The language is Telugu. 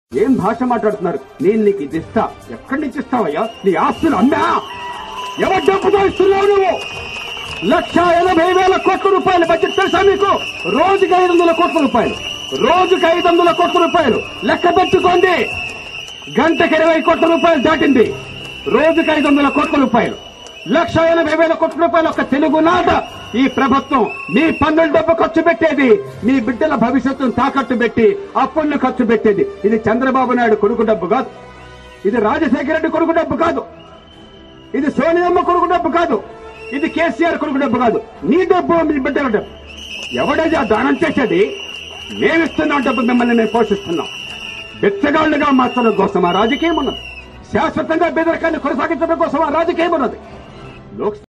ఏం భాష మాట్లాడుతున్నారు నేను నీకు ఇది ఇస్తా ఎక్కడి నుంచి ఇస్తావయ్యా నీ ఆస్తులు అమ్మా ఎవరి డబ్బుతో ఇస్తున్నావు నువ్వు లక్ష ఎనభై వేల కోట్ల రూపాయల బడ్జెట్ తెలుసా మీకు రోజుకి ఐదు వందల కోట్ల రూపాయలు రోజుకి ఐదు వందల కోట్ల రూపాయలు లెక్క పెట్టుకోండి గంటకి ఇరవై కోట్ల రూపాయలు దాటింది రోజుకి ఐదు వందల కోట్ల రూపాయలు లక్ష ఎనభై వేల కోట్ల రూపాయలు ఒక తెలుగు నాట ఈ ప్రభుత్వం మీ పన్నుల డబ్బు ఖర్చు పెట్టేది మీ బిడ్డల భవిష్యత్తును తాకట్టు పెట్టి అప్పులను ఖర్చు పెట్టేది ఇది చంద్రబాబు నాయుడు కొడుకు డబ్బు కాదు ఇది రాజశేఖర రెడ్డి కొడుకు డబ్బు కాదు ఇది సోనియమ్మ కొడుకు డబ్బు కాదు ఇది కేసీఆర్ కొడుకు డబ్బు కాదు నీ డబ్బు మీ బిడ్డల డబ్బు ఎవడైతే ఆ దానం చేసేది మేమిస్తున్నాం డబ్బు మిమ్మల్ని మేము పోషిస్తున్నాం బిచ్చగాళ్లుగా మార్చడం కోసం ఆ రాజకీయం ఉన్నది శాశ్వతంగా బెదరకాన్ని కొనసాగించడం కోసం ఆ రాజకీయం ఉన్నది లోక్